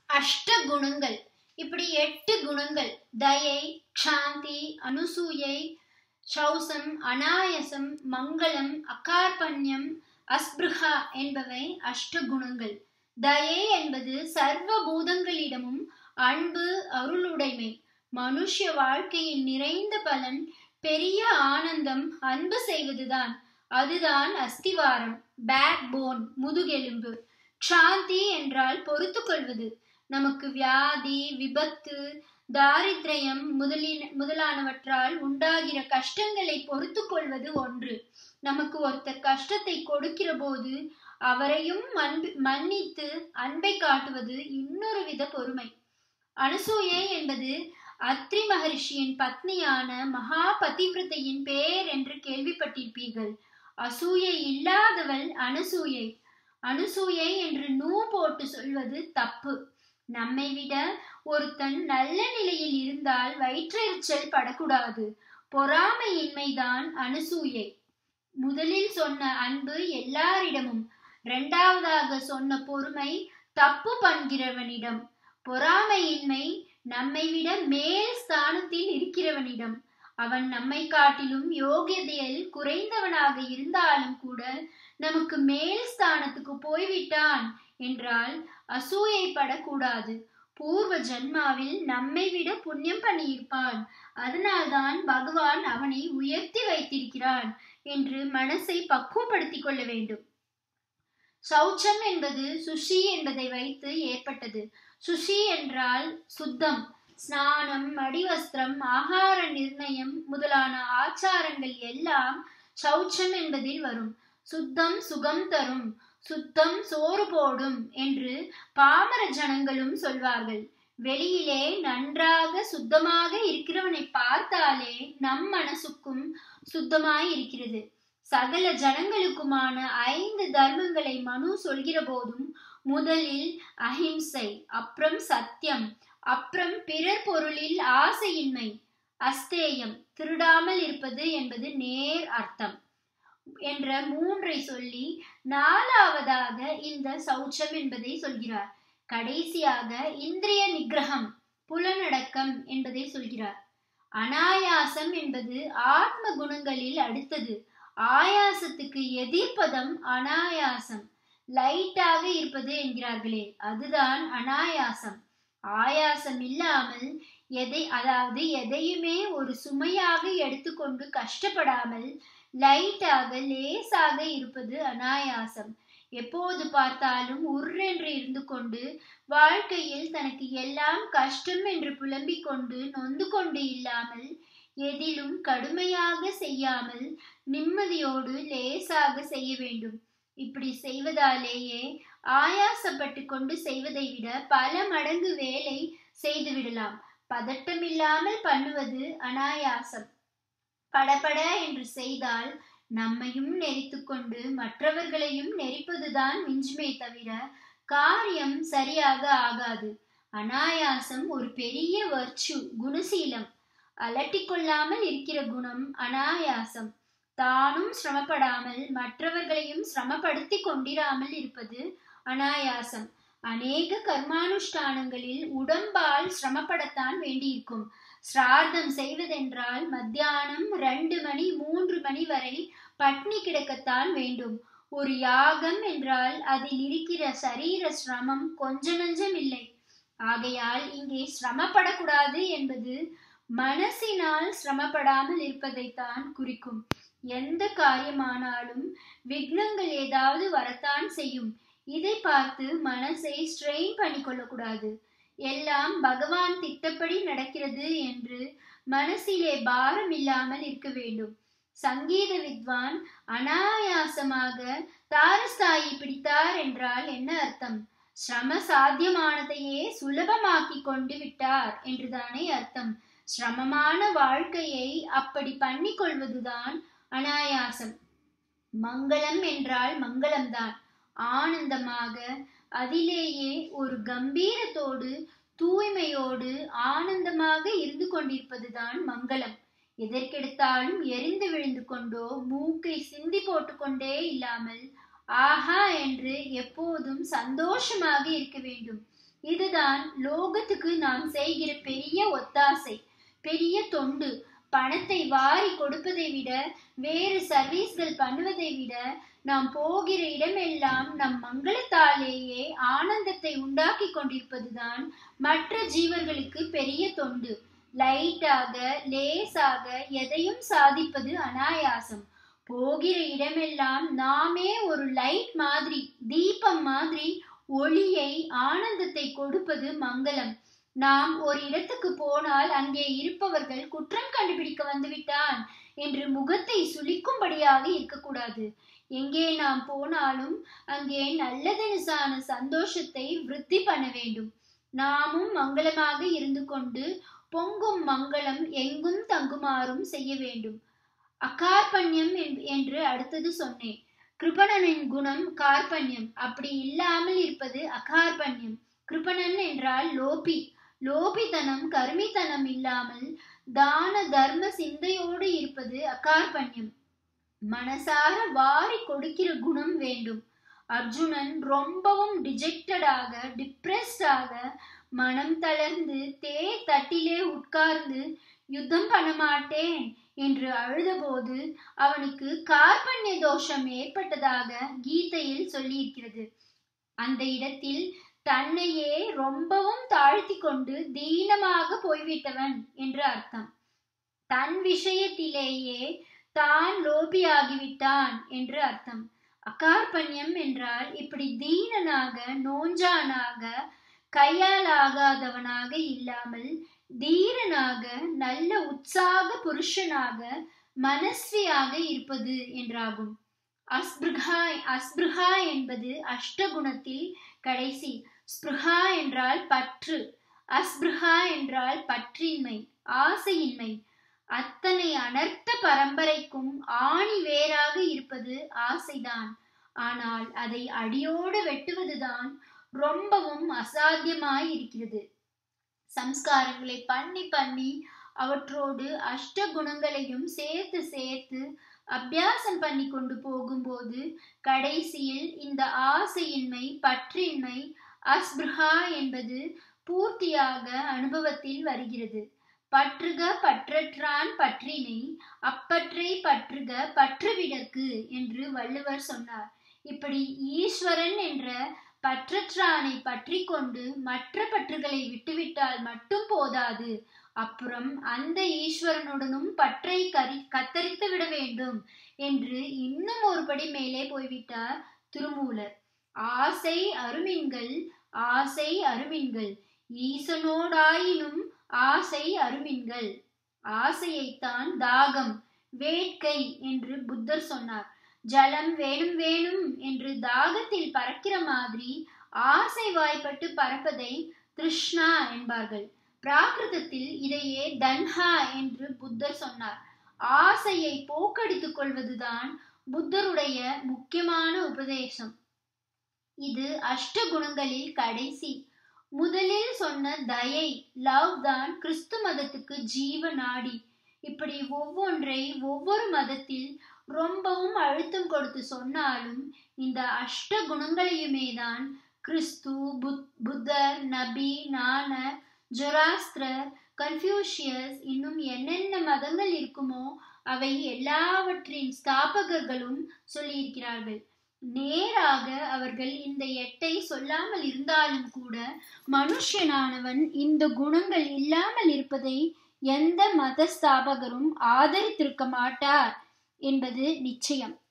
அஷ்ட குணங்கள் இப்படி எட்டு குணங்கள் தயை சாந்தி அனுசூயை சௌசம் அனாயசம் மங்களம் அகார்பண்யம் அஸ்பிருஹா என்பவை அஷ்ட குணங்கள் தயை என்பது சர்வ பூதங்களிடமும் அன்பு அருளுடைமை மனுஷ வாழ்க்கையின் நிறைந்த பலன் பெரிய ஆனந்தம் அன்பு செய்வதுதான் அதுதான் அஸ்திவாரம் பேக் போன் முதுகெலும்பு சாந்தி என்றால் பொறுத்து கொள்வது நமக்கு வியாதி விபத்து தாரித்ரயம் முதலின் முதலானவற்றால் உண்டாகிற கஷ்டங்களை பொறுத்து கொள்வது ஒன்று நமக்கு ஒருத்தர் கஷ்டத்தை கொடுக்கிற போது அவரையும் அன்பு மன்னித்து அன்பை காட்டுவது இன்னொரு வித பொறுமை அனுசூயை என்பது அத்ரி மகரிஷியின் பத்னியான மகா பதிவிரதையின் பெயர் என்று கேள்விப்பட்டிருப்பீர்கள் அசூயை இல்லாதவள் அனுசூயை அனுசூயை என்று நூ போட்டு சொல்வது தப்பு நம்மை விட ஒருத்தன் நல்ல நிலையில் இருந்தால் வயிற்றெரிச்சல் படக்கூடாது பொறாமையின்மைதான் அனுசூயை முதலில் சொன்ன அன்பு எல்லாரிடமும் இரண்டாவதாக சொன்ன பொறுமை தப்பு பண்கிறவனிடம் பொறாமையின்மை நம்மை விட மேல் ஸ்தானத்தில் இருக்கிறவனிடம் அவன் நம்மை காட்டிலும் யோகியதையில் குறைந்தவனாக இருந்தாலும் கூட நமக்கு மேல் ஸ்தானத்துக்கு போய்விட்டான் என்றால் அசூயைப்படக்கூடாது பூர்வ ஜன்மாவில் நம்மை விட புண்ணியம் பண்ணியிருப்பான் அதனால்தான் பகவான் அவனை உயர்த்தி வைத்திருக்கிறான் என்று மனசை பக்குவப்படுத்திக் கொள்ள வேண்டும் சௌச்சம் என்பது சுஷி என்பதை வைத்து ஏற்பட்டது சுஷி என்றால் சுத்தம் ஸ்நானம் மடிவஸ்திரம் ஆகார நிர்ணயம் முதலான ஆச்சாரங்கள் எல்லாம் சௌச்சம் என்பதில் வரும் சுத்தம் சுகம் தரும் சுத்தம் சோறு போடும் என்று பாமர ஜனங்களும் சொல்வார்கள் வெளியிலே நன்றாக சுத்தமாக இருக்கிறவனை பார்த்தாலே நம் மனசுக்கும் சுத்தமாய் இருக்கிறது சகல ஜனங்களுக்குமான ஐந்து தர்மங்களை மனு சொல்கிற போதும் முதலில் அஹிம்சை அப்புறம் சத்தியம் அப்புறம் பிறர் பொருளில் ஆசையின்மை அஸ்தேயம் திருடாமல் இருப்பது என்பது நேர் அர்த்தம் என்ற மூன்றை சொல்லி நாலாவதாக இந்த சௌச்சம் என்பதை சொல்கிறார் கடைசியாக இந்திரிய நிகிரகம் புலனடக்கம் என்பதை சொல்கிறார் அனாயாசம் என்பது ஆத்ம குணங்களில் அடுத்தது ஆயாசத்துக்கு எதிர்ப்பதம் அனாயாசம் லைட்டாக இருப்பது என்கிறார்களே அதுதான் அனாயாசம் ஆயாசம் இல்லாமல் எதை அதாவது எதையுமே ஒரு சுமையாக எடுத்துக்கொண்டு கஷ்டப்படாமல் லைட்டாக லேசாக இருப்பது அனாயாசம் எப்போது பார்த்தாலும் உர்ரென்று இருந்து கொண்டு வாழ்க்கையில் தனக்கு எல்லாம் கஷ்டம் என்று புலம்பிக் கொண்டு நொந்து கொண்டு இல்லாமல் எதிலும் கடுமையாக செய்யாமல் நிம்மதியோடு லேசாக செய்ய வேண்டும் இப்படி செய்வதாலேயே ஆயாசப்பட்டு கொண்டு செய்வதை விட பல மடங்கு வேலை செய்து விடலாம் பதட்டமில்லாமல் பண்ணுவது அனாயாசம் படபட என்று செய்தால் நம்மையும் நெறித்து கொண்டு மற்றவர்களையும் நெரிப்பதுதான் மிஞ்சுமே தவிர காரியம் சரியாக ஆகாது அனாயாசம் ஒரு பெரிய வர்ச்சு குணசீலம் அலட்டிக்கொள்ளாமல் இருக்கிற குணம் அனாயாசம் தானும் சிரமப்படாமல் மற்றவர்களையும் சிரமப்படுத்தி கொண்டிராமல் இருப்பது அனாயாசம் அநேக கர்மானுஷ்டானங்களில் உடம்பால் சிரமப்படத்தான் வேண்டியிருக்கும் சிரார்த்தம் செய்வதென்றால் மத்தியானம் ரெண்டு மணி மூன்று மணி வரை பட்னி கிடக்கத்தான் வேண்டும் ஒரு யாகம் என்றால் அதில் இருக்கிற சரீர சிரமம் கொஞ்ச நஞ்சம் இல்லை ஆகையால் இங்கே சிரமப்படக்கூடாது என்பது மனசினால் சிரமப்படாமல் இருப்பதைத்தான் குறிக்கும் எந்த காரியமானாலும் விக்னங்கள் ஏதாவது வரத்தான் செய்யும் இதை பார்த்து மனசை ஸ்ட்ரெயின் பண்ணிக்கொள்ளக்கூடாது எல்லாம் பகவான் திட்டப்படி நடக்கிறது என்று மனசிலே பாரம் இல்லாமல் இருக்க வேண்டும் சங்கீத வித்வான் அனாயாசமாக தாரஸ்தாயி பிடித்தார் என்றால் என்ன அர்த்தம் சிரம சாத்தியமானதையே சுலபமாக்கி கொண்டு விட்டார் என்றுதானே அர்த்தம் சிரமமான வாழ்க்கையை அப்படி பண்ணிக்கொள்வதுதான் அனாயாசம் மங்களம் என்றால் மங்களம்தான் ஆனந்தமாக அதிலேயே ஒரு கம்பீரத்தோடு தூய்மையோடு ஆனந்தமாக இருந்து கொண்டிருப்பதுதான் மங்களம் எதற்கெடுத்தாலும் எரிந்து விழுந்து கொண்டோ மூக்கை சிந்தி போட்டுக்கொண்டே இல்லாமல் ஆஹா என்று எப்போதும் சந்தோஷமாக இருக்க வேண்டும் இதுதான் லோகத்துக்கு நாம் செய்கிற பெரிய ஒத்தாசை பெரிய தொண்டு பணத்தை வாரி கொடுப்பதை விட வேறு சர்வீஸ்கள் பண்ணுவதை விட நாம் போகிற இடமெல்லாம் நம் மங்களத்தாலேயே ஆனந்தத்தை உண்டாக்கி கொண்டிருப்பதுதான் மற்ற ஜீவர்களுக்கு பெரிய தொண்டு லைட்டாக லேசாக எதையும் சாதிப்பது அனாயாசம் போகிற இடமெல்லாம் நாமே ஒரு லைட் மாதிரி தீபம் மாதிரி ஒளியை ஆனந்தத்தை கொடுப்பது மங்களம் நாம் ஒரு இடத்துக்கு போனால் அங்கே இருப்பவர்கள் குற்றம் கண்டுபிடிக்க வந்துவிட்டான் என்று முகத்தை சுளிக்கும்படியாக இருக்கக்கூடாது எங்கே நாம் போனாலும் அங்கே நல்லதெனுசான சந்தோஷத்தை விருத்தி பண்ண வேண்டும் நாமும் மங்களமாக இருந்து கொண்டு பொங்கும் மங்களம் எங்கும் தங்குமாறும் செய்ய வேண்டும் அகார்பண்யம் என்று அடுத்தது சொன்னேன் கிருபணனின் குணம் கார்பண்யம் அப்படி இல்லாமல் இருப்பது அகார்பண்யம் கிருபணன் என்றால் லோபி லோபித்தனம் கருமித்தனம் இல்லாமல் தான தர்ம சிந்தையோடு இருப்பது அகார்பண்யம் மனசார வாரி கொடுக்கிற குணம் வேண்டும் அர்ஜுனன் ரொம்பவும் டிஜெக்டடாக டிப்ரெஸ்டாக மனம் தளர்ந்து தே தட்டிலே உட்கார்ந்து யுத்தம் பண்ண மாட்டேன் என்று அழுதபோது அவனுக்கு கார்பண்ய தோஷம் ஏற்பட்டதாக கீதையில் சொல்லியிருக்கிறது அந்த இடத்தில் தன்னையே ரொம்பவும் தாழ்த்தி கொண்டு தீனமாக போய்விட்டவன் என்று அர்த்தம் தன் விஷயத்திலேயே தான் லோபியாகிவிட்டான் என்று அர்த்தம் அகார்பண்யம் என்றால் இப்படி தீனனாக நோஞ்சானாக கையால் ஆகாதவனாக இல்லாமல் தீரனாக நல்ல உற்சாக புருஷனாக மனஸ்வியாக இருப்பது என்றாகும் அஸ்பிருகா அஸ்பிருகா என்பது அஷ்டகுணத்தில் கடைசி ஸ்பிருகா என்றால் பற்று அஸ்பிருகா என்றால் பற்றின்மை ஆசையின்மை அத்தனை அனர்த்த பரம்பரைக்கும் ஆணி வேறாக இருப்பது ஆசைதான் ஆனால் அதை அடியோடு வெட்டுவதுதான் ரொம்பவும் அசாத்தியமாய் இருக்கிறது சம்ஸ்காரங்களை பண்ணி பண்ணி அவற்றோடு அஷ்ட குணங்களையும் சேர்த்து சேர்த்து அபியாசம் பண்ணி கொண்டு போகும்போது கடைசியில் இந்த ஆசையின்மை பற்றின்மை அஸ்பிருஹா என்பது பூர்த்தியாக அனுபவத்தில் வருகிறது பற்றுக பற்றற்றான் பற்றினை அப்பற்றை பற்றுக பற்றுவிடற்கு என்று வள்ளுவர் சொன்னார் இப்படி ஈஸ்வரன் என்ற பற்றற்றானை பற்றி கொண்டு மற்ற பற்றுகளை விட்டுவிட்டால் மட்டும் போதாது அப்புறம் அந்த ஈஸ்வரனுடனும் பற்றை கரி கத்தரித்து விட வேண்டும் என்று இன்னும் ஒருபடி மேலே போய்விட்டார் திருமூலர் ஆசை அருமின்கள் ஆசை அருமின்கள் ஈசனோடாயினும் ஆசை அருமின்கள் ஆசையைத்தான் தாகம் வேட்கை என்று புத்தர் சொன்னார் ஜலம் வேணும் வேணும் என்று தாகத்தில் பறக்கிற மாதிரி ஆசை வாய்ப்பட்டு பறப்பதை திருஷ்ணா என்பார்கள் பிராகிருதத்தில் இதையே தன்ஹா என்று புத்தர் சொன்னார் ஆசையை போக்கடித்துக் கொள்வதுதான் புத்தருடைய முக்கியமான உபதேசம் இது அஷ்ட குணங்களில் கடைசி முதலில் சொன்ன தயை லவ் தான் கிறிஸ்து மதத்துக்கு ஜீவ நாடி இப்படி ஒவ்வொன்றை ஒவ்வொரு மதத்தில் ரொம்பவும் அழுத்தம் கொடுத்து சொன்னாலும் இந்த அஷ்ட குணங்களையுமே தான் கிறிஸ்து புத்தர் நபி நானக் ஜொராஸ்திரர் கன்ஃபியூஷியஸ் இன்னும் என்னென்ன மதங்கள் இருக்குமோ அவை எல்லாவற்றின் ஸ்தாபகர்களும் சொல்லியிருக்கிறார்கள் நேராக அவர்கள் இந்த எட்டை சொல்லாமல் இருந்தாலும் கூட மனுஷனானவன் இந்த குணங்கள் இல்லாமல் இருப்பதை எந்த மத ஸ்தாபகரும் ஆதரித்திருக்க மாட்டார் என்பது நிச்சயம்